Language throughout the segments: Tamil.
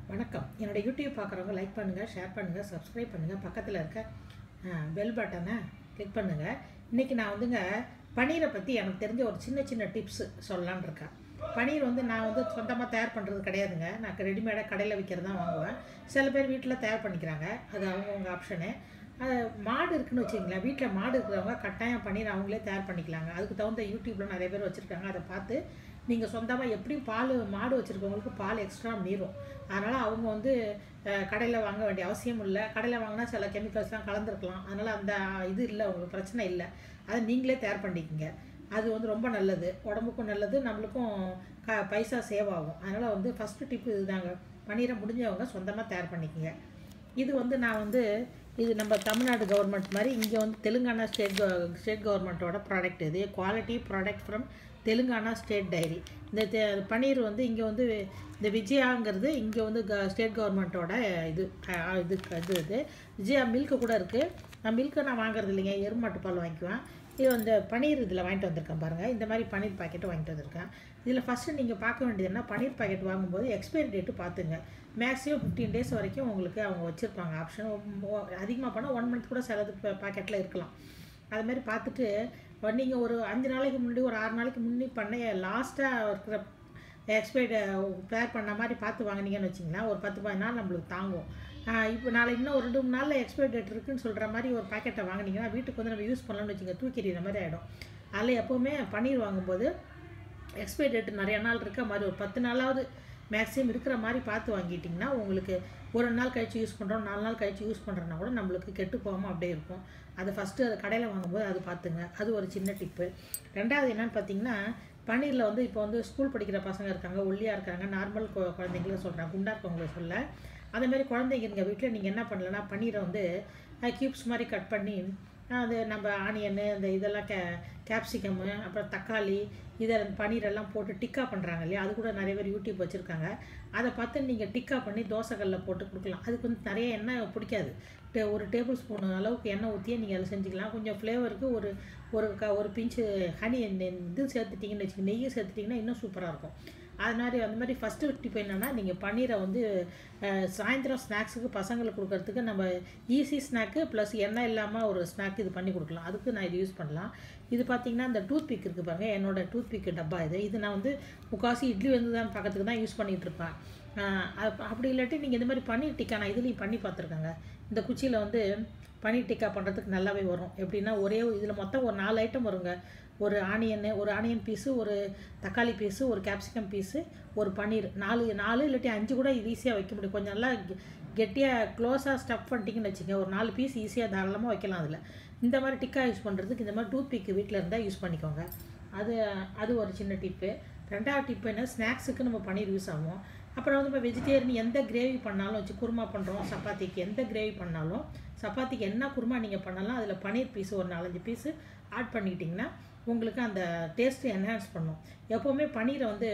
வணக்கம் என்னோட யூடியூப் பார்க்குறவங்க லைக் பண்ணுங்கள் ஷேர் பண்ணுங்கள் சப்ஸ்கிரைப் பண்ணுங்கள் பக்கத்தில் இருக்க பெல் பட்டனை கிளிக் பண்ணுங்கள் இன்றைக்கி நான் வந்துங்க பன்னீரை பற்றி எனக்கு தெரிஞ்ச ஒரு சின்ன சின்ன டிப்ஸு சொல்லலான்னு இருக்கேன் பன்னீர் வந்து நான் வந்து சொந்தமாக தயார் பண்ணுறது கிடையாதுங்க நான் ரெடிமேடாக கடையில் விற்கிறது தான் வாங்குவேன் சில பேர் வீட்டில் தயார் பண்ணிக்கிறாங்க அது அவங்கவுங்க ஆப்ஷனு அது மாடு இருக்குன்னு வச்சுங்களேன் வீட்டில் மாடு இருக்கிறவங்க கட்டாயம் பன்னீர் அவங்களே தயார் பண்ணிக்கலாங்க அதுக்கு தகுந்த யூடியூப்பில் நிறைய பேர் வச்சுருக்காங்க அதை பார்த்து நீங்கள் சொந்தமாக எப்படியும் பால் மாடு வச்சுருக்கவங்களுக்கு பால் எக்ஸ்ட்ரா மீறும் அதனால் அவங்க வந்து கடையில் வாங்க வேண்டிய அவசியம் இல்லை கடையில் வாங்கினா சில கெமிக்கல்ஸ்லாம் கலந்துருக்கலாம் அதனால் அந்த இது இல்லை உங்களுக்கு பிரச்சனை இல்லை அதை நீங்களே தயார் பண்ணிக்கங்க அது வந்து ரொம்ப நல்லது உடம்புக்கும் நல்லது நம்மளுக்கும் க பைசா சேவ் ஆகும் அதனால் வந்து ஃபஸ்ட்டு டிப்பு இதுதாங்க பன்னீரை முடிஞ்சவங்க சொந்தமாக தயார் பண்ணிக்கங்க இது வந்து நான் வந்து இது நம்ம தமிழ்நாடு கவர்மெண்ட் மாதிரி இங்கே வந்து தெலுங்கானா ஸ்டேட் ஸ்டேட் கவர்மெண்ட்டோட ப்ராடக்ட் இது quality product from Telangana state dairy இந்த தெ பன்னீர் வந்து இங்கே வந்து இந்த விஜயாங்கிறது இங்கே வந்து க ஸ்டேட் கவர்மெண்ட்டோட இது அஹ், இது இது இது விஜயா மில்க்கு கூட இருக்குது நான் மில்க்கை நான் வாங்குறது இல்லைங்க எருமாட்டு பால் வாங்கிக்குவேன் இது வந்து பன்னீர் இதில் வாங்கிட்டு வந்திருக்கேன் பாருங்கள் இந்த மாதிரி பன்னீர் பாக்கெட்டு வாங்கிட்டு வந்திருக்கேன் இதில் ஃபஸ்ட்டு நீங்கள் பார்க்க வேண்டியதுன்னா பன்னீர் பாக்கெட் வாங்கும்போது எக்ஸ்பைரி டேட்டு பார்த்துங்க மேக்ஸிமம் ஃபிஃப்டீன் டேஸ் வரைக்கும் உங்களுக்கு அவங்க வச்சுருப்பாங்க ஆப்ஷன் அதிகமாக பண்ணால் ஒன் மந்த் கூட சிலது பாக்கெட்டில் இருக்கலாம் அது மாதிரி பார்த்துட்டு நீங்கள் ஒரு அஞ்சு நாளைக்கு முன்னாடி ஒரு ஆறு நாளைக்கு முன்னாடி பண்ண லாஸ்ட்டாக இருக்கிற எக்ஸ்பைரி பேர் பண்ண மாதிரி பார்த்து வாங்கினீங்கன்னு வச்சிங்களேன் ஒரு பத்து பதினஞ்சு நாள் நம்மளுக்கு தாங்கும் இப்போ நாளை இன்னும் ஒரு ரெண்டு மூணு நாளில் எக்ஸ்பைரி டேட் இருக்குன்னு சொல்கிற மாதிரி ஒரு பாக்கெட்டை வாங்கினீங்கன்னா வீட்டுக்கு வந்து நம்ம யூஸ் பண்ணலாம்னு வச்சுங்க தூக்கி எறிகிற மாதிரி ஆகிடும் அதில் எப்போவுமே பன்னீர் வாங்கும்போது எக்ஸ்பைரி டேட் நிறைய நாள் இருக்க மாதிரி ஒரு பத்து நாளாவது மேக்ஸிமம் இருக்கிற மாதிரி பார்த்து வாங்கிட்டிங்கன்னா உங்களுக்கு ஒரு நாள் கழிச்சு யூஸ் பண்ணுறோம் நாலு நாள் கழிச்சு யூஸ் பண்ணுறோன்னா கூட நம்மளுக்கு கெட்டு போகாமல் அப்படியே இருக்கும் அது ஃபஸ்ட்டு அது கடையில் வாங்கும்போது அது பார்த்துங்க அது ஒரு சின்ன டிப்பு ரெண்டாவது என்னன்னு பார்த்தீங்கன்னா பன்னீரில் வந்து இப்போ வந்து ஸ்கூல் படிக்கிற பசங்க இருக்காங்க ஒல்லியாக இருக்காங்க நார்மல் குழந்தைங்கள சொல்கிறாங்க குண்டா இருக்கவங்கள சொல்ல அதே மாதிரி குழந்தைங்க எங்கள் வீட்டில் நீங்கள் என்ன பண்ணலன்னா பன்னீரை வந்து க்யூப்ஸ் மாதிரி கட் பண்ணி அது நம்ம ஆனியனு இந்த இதெல்லாம் கே கேப்சிகம்மு அப்புறம் தக்காளி இதை பன்னீரெல்லாம் போட்டு டிக்கா பண்ணுறாங்க இல்லையா அது கூட நிறைய பேர் யூடியூப் வச்சுருக்காங்க அதை பார்த்து நீங்கள் டிக்கா பண்ணி தோசைக்கல்லில் போட்டு கொடுக்கலாம் அதுக்கு வந்து நிறைய எண்ணெய் பிடிக்காது டே ஒரு டேபிள் ஸ்பூன் அளவுக்கு எண்ணெய் ஊற்றியே நீங்கள் அதை செஞ்சுக்கலாம் கொஞ்சம் ஃப்ளேவருக்கு ஒரு ஒரு க ஒரு பிஞ்சு ஹனி இது சேர்த்துட்டிங்கன்னு வச்சுக்கோங்க நெய்யை சேர்த்துட்டிங்கன்னா இன்னும் சூப்பராக இருக்கும் அது மாதிரி அந்த மாதிரி ஃபஸ்ட்டு டிப் என்னென்னா நீங்கள் பன்னீரை வந்து அஹ், சாயந்தரம் ஸ்நாக்ஸுக்கு பசங்களுக்கு கொடுக்கறதுக்கு நம்ம ஈஸி ஸ்நாக்கு ப்ளஸ் எண்ணெய் இல்லாமல் ஒரு ஸ்நாக் இது பண்ணி கொடுக்கலாம் அதுக்கு நான் இது யூஸ் பண்ணலாம் இது பார்த்தீங்கன்னா இந்த டூத் பிக் இருக்குது பாருங்கள் என்னோட டூத் பிக் டப்பா இது இது நான் வந்து முக்காசி இட்லி வந்து தான் பக்கத்துக்கு தான் யூஸ் பண்ணிகிட்டு இருப்பேன் அஹ், அப்- அப்படி இல்லாட்டி நீங்கள் இந்த மாதிரி பன்னீர் டிக்கா நான் இதுலேயும் பண்ணி பார்த்துருக்கேங்க இந்த குச்சியில் வந்து பன்னீர் டிக்கா பண்ணுறதுக்கு நல்லாவே வரும் எப்படின்னா ஒரே இதில் மொத்தம் ஒரு நாலு ஐட்டம் வருங்க ஒரு ஆனியன் ஒரு ஆனியன் பீஸு ஒரு தக்காளி பீஸு ஒரு கேப்சிகம் பீஸு ஒரு பன்னீர் நாலு நாலு இல்லாட்டி அஞ்சு கூட இது ஈஸியாக வைக்க முடியும் கொஞ்சம் நல்லா கெ- கெட்டியாக க்ளோஸாக ஸ்டஃப் பண்ணிட்டீங்கன்னு வச்சுங்க ஒரு நாலு பீஸ் ஈஸியாக தாராளமாக வைக்கலாம் அதில் இந்த மாதிரி டிக்கா யூஸ் பண்ணுறதுக்கு இந்த மாதிரி டூத் பிக் வீட்டில் இருந்தால் யூஸ் பண்ணிக்கோங்க அது அது ஒரு சின்ன டிப்பு ரெண்டாவது டிப்பு என்ன ஸ்நாக்ஸுக்கு நம்ம பன்னீர் யூஸ் ஆகும் அப்புறம் வந்து இப்போ வெஜிடேரியன் எந்த கிரேவி பண்ணாலும் வச்சு குருமா பண்ணுறோம் சப்பாத்திக்கு எந்த கிரேவி பண்ணாலும் சப்பாத்திக்கு என்ன குருமா நீங்கள் பண்ணாலும் அதில் பன்னீர் பீஸு ஒரு நாலஞ்சு பீஸு ஆட் பண்ணிக்கிட்டிங்கன்னா உங்களுக்கு அந்த டேஸ்ட்டு என்ஹான்ஸ் பண்ணும் எப்போவுமே பன்னீரை வந்து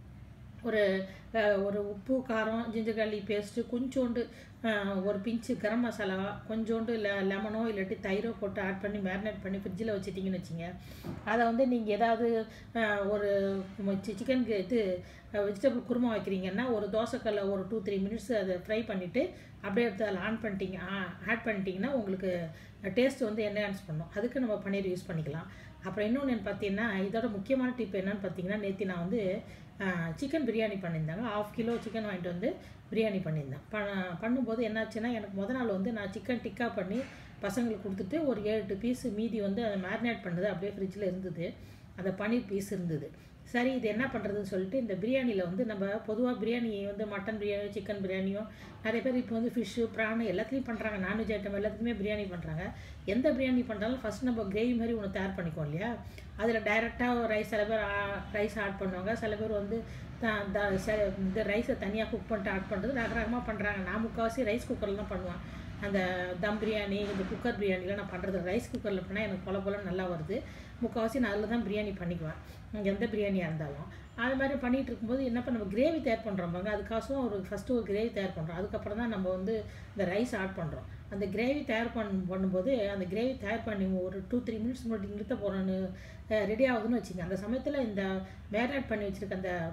ஒரு அஹ், ஒரு உப்பு காரம் ஜிஞ்சர் garlic பேஸ்ட்டு கொஞ்சோண்டு அஹ், ஒரு பிஞ்சு கரம் மசாலா கொஞ்சோண்டு லெ லெமனோ இல்லாட்டி தயிரோ போட்டு ஆட் பண்ணி மேரினேட் பண்ணி ஃப்ரிட்ஜில் வச்சிட்டிங்கன்னு வச்சுங்க அதை வந்து நீங்கள் ஏதாவது அஹ், ஒரு சிக்கன் இது வெஜிடபிள் குருமா வைக்கிறீங்கன்னா ஒரு தோசைக்கல்ல ஒரு டூ த்ரீ மினிட்ஸ் அதை ஃப்ரை பண்ணிவிட்டு அப்படியே எடுத்து அதில் ஆன் பண்ணிட்டீங்க ஆட் பண்ணிட்டீங்கன்னா உங்களுக்கு டேஸ்ட் வந்து என்ஹான்ஸ் பண்ணும் அதுக்கு நம்ம பன்னீர் யூஸ் பண்ணிக்கலாம் அப்புறம் இன்னொன்று என்ன பார்த்தீங்கன்னா இதோட முக்கியமான டிப் என்னன்னு பார்த்தீங்கன்னா நேற்று நான் வந்து சிக்கன் பிரியாணி பண்ணியிருந்தாங்க ஆஃப் கிலோ சிக்கன் வாங்கிட்டு வந்து பிரியாணி பண்ணியிருந்தேன் ப பண்ணும்போது என்னாச்சுன்னா எனக்கு முத நாள் வந்து நான் சிக்கன் டிக்கா பண்ணி பசங்களுக்கு கொடுத்துட்டு ஒரு ஏழு எட்டு பீஸ் மீதி வந்து அதை மேரினேட் பண்ணது அப்படியே ஃப்ரிட்ஜில் இருந்தது அந்த பன்னீர் பீஸ் இருந்தது சரி இது என்ன பண்ணுறதுன்னு சொல்லிட்டு இந்த பிரியாணியில் வந்து நம்ம பொதுவாக பிரியாணி வந்து மட்டன் பிரியாணியோ சிக்கன் பிரியாணியோ நிறைய பேர் இப்போ வந்து ஃபிஷ்ஷு ப்ரான் எல்லாத்துலேயும் பண்ணுறாங்க நான்வெஜ் ஐட்டம் எல்லாத்துக்குமே பிரியாணி பண்ணுறாங்க எந்த பிரியாணி பண்ணுறாலும் ஃபஸ்ட் நம்ம கிரேவி மாதிரி ஒன்று தயார் பண்ணிக்குவோம் இல்லையா அதில் டைரெக்டாக ரைஸ் சில பேர் ரைஸ் ஆட் பண்ணுவாங்க சில பேர் வந்து த- த- ச- இந்த ரைஸை தனியாக குக் பண்ணிட்டு ஆட் பண்ணுறது ரகரகமாக பண்ணுறாங்க நான் முக்கால்வாசி ரைஸ் குக்கரில் தான் பண்ணுவேன் அந்த தம் பிரியாணி இந்த குக்கர் பிரியாணிலாம் நான் பண்ணுறது ரைஸ் குக்கரில் பண்ணால் எனக்கு பொல பொல நல்லா வருது முக்கால்வாசி நான் அதில் தான் பிரியாணி பண்ணிக்குவேன் எந்த பிரியாணியாக இருந்தாலும் அது மாதிரி பண்ணிகிட்டு இருக்கும்போது என்ன பண்ண நம்ம கிரேவி தயார் பண்ணுறோம் பாருங்க அதுக்காசும் ஒரு ஃபஸ்ட்டு ஒரு கிரேவி தயார் பண்ணுறோம் அதுக்கப்புறம் தான் நம்ம வந்து இந்த ரைஸ் ஆட் பண்ணுறோம் அந்த கிரேவி தயார் பண் பண்ணும்போது அந்த கிரேவி தயார் பண்ணி ஒரு டூ த்ரீ மினிட்ஸ் முன்னாடி நிறுத்த போகிறோன்னு ரெடி ஆகுதுன்னு வச்சுங்க அந்த சமயத்தில் இந்த மேரினேட் பண்ணி வச்சுருக்க அந்த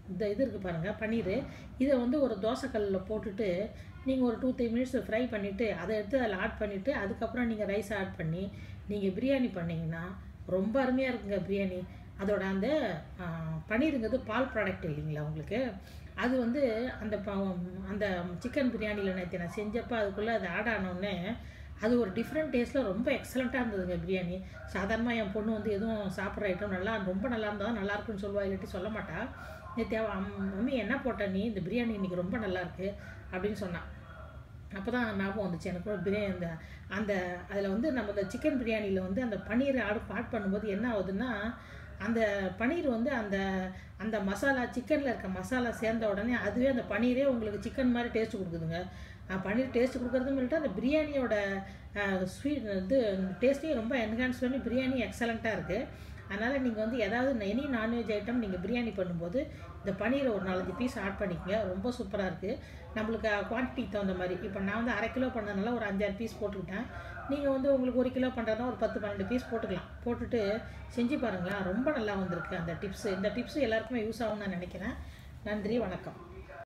இந்த இது இருக்குது பாருங்கள் பன்னீர் இதை வந்து ஒரு தோசைக்கல்லில் போட்டுட்டு நீங்கள் ஒரு டூ த்ரீ மினிட்ஸ் ஃப்ரை பண்ணிவிட்டு அதை எடுத்து அதில் ஆட் பண்ணிவிட்டு அதுக்கப்புறம் நீங்கள் ரைஸ் ஆட் பண்ணி நீங்கள் பிரியாணி பண்ணிங்கன்னா ரொம்ப அருமையாக இருக்குங்க பிரியாணி அதோட அந்த ஆ, பன்னீருங்கிறது பால் ப்ராடக்ட் இல்லைங்களா உங்களுக்கு அது வந்து அந்த ப அந்த சிக்கன் பிரியாணியில் நேற்று நான் செஞ்சப்போ அதுக்குள்ளே அது ஆட் ஆனோடனே அது ஒரு டிஃப்ரெண்ட் டேஸ்ட்டில் ரொம்ப எக்ஸலண்ட்டாக இருந்ததுங்க பிரியாணி சாதாரணமாக என் பொண்ணு வந்து எதுவும் சாப்பிட்ற ஐட்டம் நல்லா ரொம்ப நல்லா இருந்தால் நல்லா இருக்குன்னு சொல்லுவா இல்லாட்டி சொல்ல மாட்டா நேற்று அவ அம் மம்மி என்ன போட்ட நீ இந்த பிரியாணி இன்னைக்கு ரொம்ப நல்லா இருக்கு அப்படின்னு சொன்னான் அப்போ தான் ஞாபகம் வந்துச்சு எனக்கு கூட பிரியாணி அந்த அந்த அதில் வந்து நம்ம இந்த சிக்கன் பிரியாணியில் வந்து அந்த பன்னீர் ஆடு ஆட் பண்ணும்போது என்ன ஆகுதுன்னா அந்த பன்னீர் வந்து அந்த அந்த மசாலா சிக்கனில் இருக்க மசாலா சேர்ந்த உடனே அதுவே அந்த பன்னீரே உங்களுக்கு சிக்கன் மாதிரி டேஸ்ட் கொடுக்குதுங்க அஹ் பன்னீர் டேஸ்ட் கொடுக்குறதும் சொல்லிட்டு அந்த பிரியாணியோட ஸ்வீட் இது டேஸ்ட்டையும் ரொம்ப என்ஹான்ஸ் பண்ணி பிரியாணி எக்ஸலண்ட்டாக இருக்குது அதனால் நீங்கள் வந்து ஏதாவது எனி நான்வெஜ் ஐட்டம் நீங்கள் பிரியாணி பண்ணும்போது இந்த பன்னீரை ஒரு நாலஞ்சு பீஸ் ஆட் பண்ணிக்கங்க ரொம்ப சூப்பராக இருக்குது நம்மளுக்கு குவான்டிட்டிக்கு தகுந்த மாதிரி இப்போ நான் வந்து அரை கிலோ பண்ணதுனால ஒரு அஞ்சாறு பீஸ் போட்டுக்கிட்டேன் நீங்கள் வந்து உங்களுக்கு ஒரு கிலோ பண்ணுறதுனா ஒரு பத்து பன்னெண்டு பீஸ் போட்டுக்கலாம் போட்டுட்டு செஞ்சு பாருங்களேன் ரொம்ப நல்லா வந்திருக்கு அந்த டிப்ஸு இந்த டிப்ஸு எல்லாருக்குமே யூஸ் ஆகும்னு நான் நினைக்கிறேன் நன்றி வணக்கம்